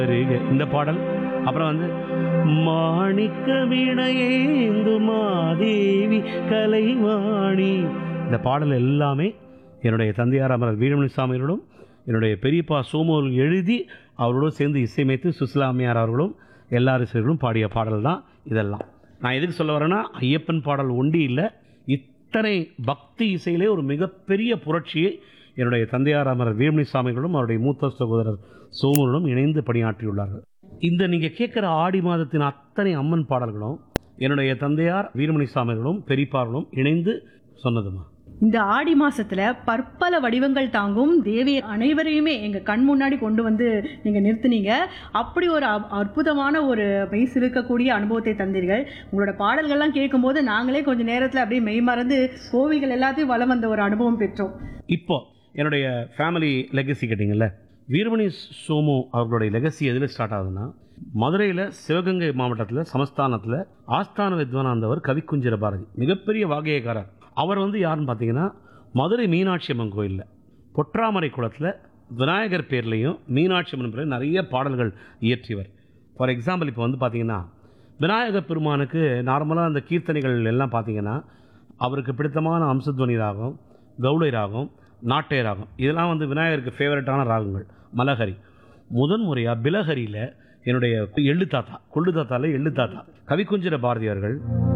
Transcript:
வருக இந்த பாடல் அப்புறம் வந்து மாணிக்க வினையேந்து மாதேவி கலைவாணி இந்த பாடல் எல்லாமே என்னுடைய தந்தையார் அமரர் வீரமணி சாமியோடும் என்னுடைய பெரியப்பா சோமோல் எழுதி அவரோடு சேர்ந்து இசையமைத்து சுசிலாமியார் அவர்களும் எல்லா ரசிகர்களும் பாடிய பாடல் தான் இதெல்லாம் நான் எதுக்கு சொல்ல வரேன்னா ஐயப்பன் பாடல் ஒண்டி இல்லை இத்தனை பக்தி இசையிலே ஒரு மிகப்பெரிய புரட்சியை என்னுடைய தந்தையார் அமரர் வீரமணி சாமிகளும் அவருடைய மூத்த சகோதரர் சோமனுடன் இணைந்து பணியாற்றியுள்ளார்கள் இந்த நீங்கள் கேட்குற ஆடி மாதத்தின் அத்தனை அம்மன் பாடல்களும் என்னுடைய தந்தையார் வீரமணி சாமிகளும் பெரியப்பார்களும் இணைந்து சொன்னதுமா இந்த ஆடி மாசத்துல பற்பல வடிவங்கள் தாங்கும் தேவி அனைவரையுமே எங்க கண் முன்னாடி கொண்டு வந்து நீங்க நிறுத்துனீங்க அப்படி ஒரு அ- அற்புதமான ஒரு மெய் சிலுக்கக்கூடிய அனுபவத்தை தந்தீர்கள் உங்களோட பாடல்கள்லாம் கேட்கும்போது நாங்களே கொஞ்ச நேரத்துல அப்படியே மெய் மறந்து கோவில்கள் எல்லாத்தையும் வலம் வந்த ஒரு அனுபவம் பெற்றோம் இப்போ என்னுடைய ஃபேமிலி லெகசி கேட்டிங்கல்ல வீரமணி சோமு அவர்களுடைய லெகசி எதில் ஸ்டார்ட் ஆகுதுன்னா மதுரையில் சிவகங்கை மாவட்டத்தில் சமஸ்தானத்தில் ஆஸ்தான வித்வானாந்தவர் கவிக்குஞ்சிர பாரதி மிகப்பெரிய வாகையக்காரர் அவர் வந்து யாருன்னு பார்த்தீங்கன்னா மதுரை மீனாட்சி அம்மன் கோயிலில் பொற்றாமரை குளத்தில் விநாயகர் பேர்லேயும் மீனாட்சி அம்மன் பேர்லையும் நிறைய பாடல்கள் இயற்றியவர் ஃபார் எக்ஸாம்பிள் இப்போ வந்து பார்த்தீங்கன்னா விநாயகர் பெருமானுக்கு நார்மலாக அந்த கீர்த்தனைகள் எல்லாம் பார்த்தீங்கன்னா அவருக்கு பிடித்தமான அம்சத்வனி ராகம் கௌளை ராகம் நாட்டை ராகம் இதெல்லாம் வந்து விநாயகருக்கு ஃபேவரட்டான ராகங்கள் மலஹரி முதன் முறையாக பிலஹரியில் என்னுடைய எள்ளு தாத்தா கொள்ளு தாத்தால எள்ளு தாத்தா கவிக்குஞ்சிர பாரதியார்கள்